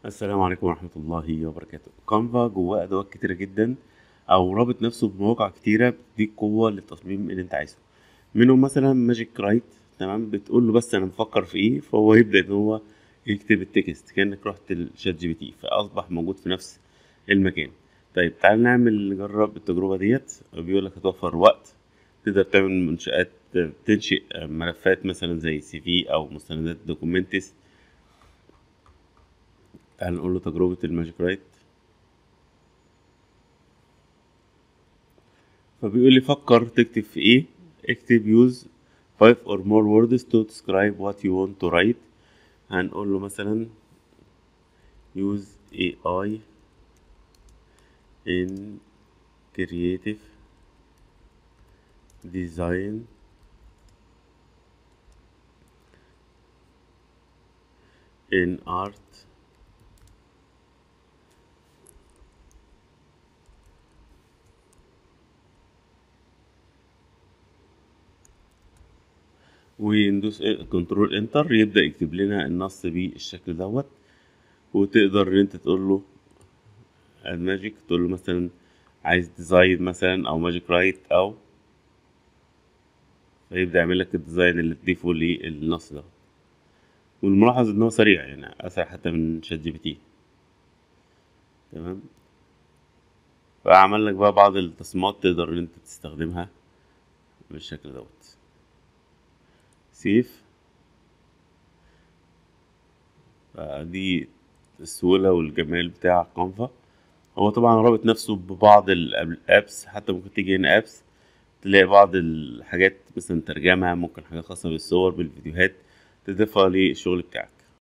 السلام عليكم ورحمة الله وبركاته كانفا جواه أدوات كتيرة جدا أو رابط نفسه بمواقع كتيرة بتديك قوة للتصميم اللي أنت عايزه منهم مثلا ماجيك رايت تمام بتقول له بس أنا بفكر في إيه فهو يبدأ إن هو يكتب التكست كأنك رحت لشات جي بي تي فأصبح موجود في نفس المكان طيب تعال نعمل نجرب التجربة ديت بيقول لك هتوفر وقت تقدر تعمل منشآت تنشئ ملفات مثلا زي سي في أو مستندات دوكومنتس تعال نقول له تجربة الماجيك رايت فبيقول لي فكر تكتب في ايه اكتب use five or more words to describe what you want to write هنقول له مثلا use AI in creative design in art وندوس كنترول انتر يبدأ يكتب لنا النص بالشكل دوت وتقدر ان انت تقول له الماجيك تقول له مثلا عايز ديزاين مثلا او ماجيك رايت او فيبدأ يعمل لك الديزاين اللي تضيفه للنص ده والملاحظ ان هو سريع يعني اسرع حتى من شات جي بي تي تمام فعمل لك بقى بعض التصميمات تقدر ان انت تستخدمها بالشكل دوت سيف دي السهولة والجمال بتاع كانفا هو طبعا رابط نفسه ببعض الابس حتى ممكن تيجي هنا ابس تلاقي بعض الحاجات مثلا ترجمة ممكن حاجات خاصة بالصور بالفيديوهات تضيفها للشغل بتاعك